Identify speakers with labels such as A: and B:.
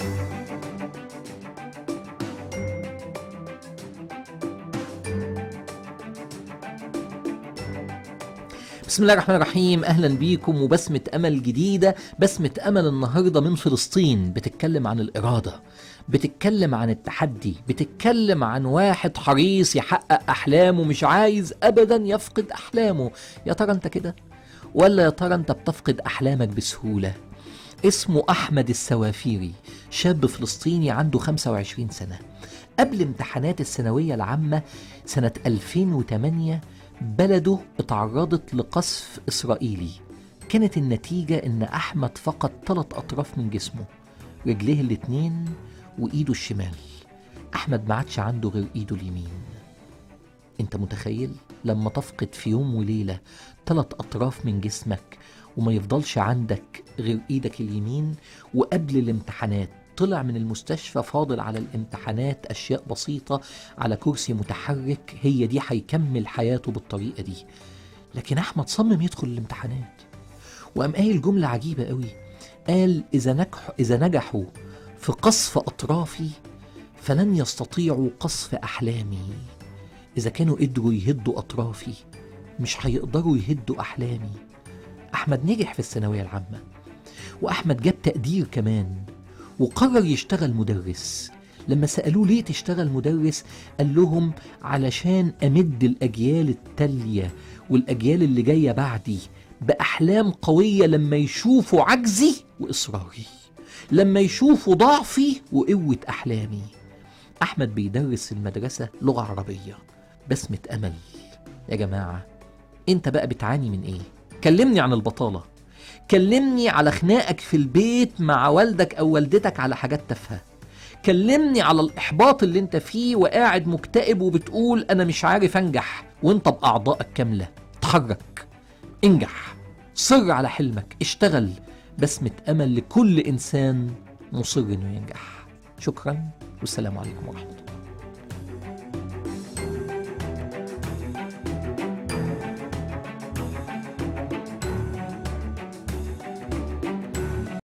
A: بسم الله الرحمن الرحيم اهلا بيكم وبسمة امل جديدة بسمة امل النهاردة من فلسطين بتتكلم عن الاراده بتتكلم عن التحدي بتتكلم عن واحد حريص يحقق احلامه مش عايز ابدا يفقد احلامه يا ترى انت كده ولا يا ترى انت بتفقد احلامك بسهولة اسمه احمد السوافيري شاب فلسطيني عنده 25 سنة قبل امتحانات الثانوية العامة سنة 2008 بلده اتعرضت لقصف إسرائيلي كانت النتيجة إن أحمد فقد ثلاث أطراف من جسمه رجليه الاتنين وإيده الشمال أحمد ما عادش عنده غير إيده اليمين أنت متخيل لما تفقد في يوم وليلة ثلاث أطراف من جسمك وما يفضلش عندك غير إيدك اليمين وقبل الامتحانات طلع من المستشفى فاضل على الامتحانات أشياء بسيطة على كرسي متحرك هي دي هيكمل حياته بالطريقة دي لكن أحمد صمم يدخل الامتحانات وقام قايل جملة عجيبة قوي قال إذا نجحوا إذا نجحوا في قصف أطرافي فلن يستطيعوا قصف أحلامي إذا كانوا قدروا يهدوا أطرافي مش هيقدروا يهدوا أحلامي أحمد نجح في الثانوية العامة وأحمد جاب تقدير كمان وقرر يشتغل مدرس لما سألوه ليه تشتغل مدرس قال لهم علشان أمد الأجيال التالية والأجيال اللي جاية بعدي بأحلام قوية لما يشوفوا عجزي وإصراري لما يشوفوا ضعفي وقوة أحلامي أحمد بيدرس في المدرسة لغة عربية بسمة أمل يا جماعة أنت بقى بتعاني من إيه؟ كلمني عن البطالة كلمني على خناقك في البيت مع والدك أو والدتك على حاجات تافهة كلمني على الإحباط اللي أنت فيه وقاعد مكتئب وبتقول أنا مش عارف أنجح وأنت بأعضائك كاملة اتحرك انجح صر على حلمك اشتغل بسمة أمل لكل إنسان مصر إنه ينجح شكرا والسلام عليكم ورحمة الله